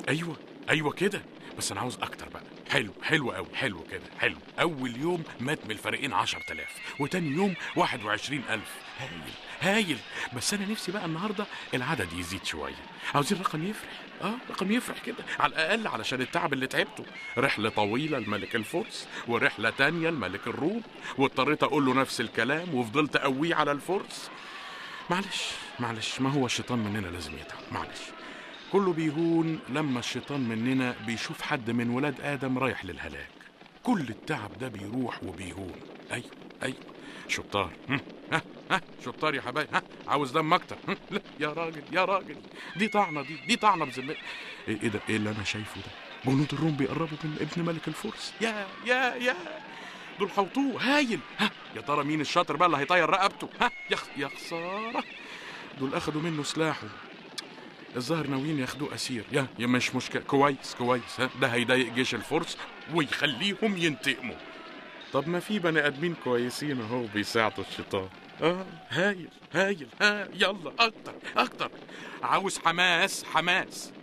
ايوه ايوه كده بس انا عاوز اكتر بقى حلو حلو قوي حلو كده حلو اول يوم مات من الفريقين 10000 وتاني يوم 21000 هايل هايل بس انا نفسي بقى النهارده العدد يزيد شويه عاوزين رقم يفرح اه رقم يفرح كده على الاقل علشان التعب اللي تعبته رحله طويله لملك الفرس ورحله تانية لملك الروم واضطريت اقول له نفس الكلام وفضلت اقويه على الفرس معلش معلش ما هو الشيطان مننا لازم يتعب معلش كله بيهون لما الشيطان مننا بيشوف حد من ولاد آدم رايح للهلاك كل التعب ده بيروح وبيهون أيوة أيوة شطار هم، ها ها شطار يا حبايبي ها عاوز دم أكتر هم، لا يا راجل يا راجل دي طعنة دي دي طعنة بذمتك إيه إيه ده إيه اللي أنا شايفه ده جنود الروم بيقربوا من ابن ملك الفرس يا يا يا دول حوطوه هايل ها يا ترى مين الشاطر بقى اللي هيطير رقبته ها يا خ- يا خسارة دول أخدوا منه سلاحه الظاهر ناويين ياخدوه اسير يا يا مش مشكله كويس كويس ها ده هيضايق جيش الفرس ويخليهم ينتقموا طب ما في بني ادمين كويسين اهو بيساعدوا الشيطان اه هايل هايل ها يلا اكتر اكتر عاوز حماس حماس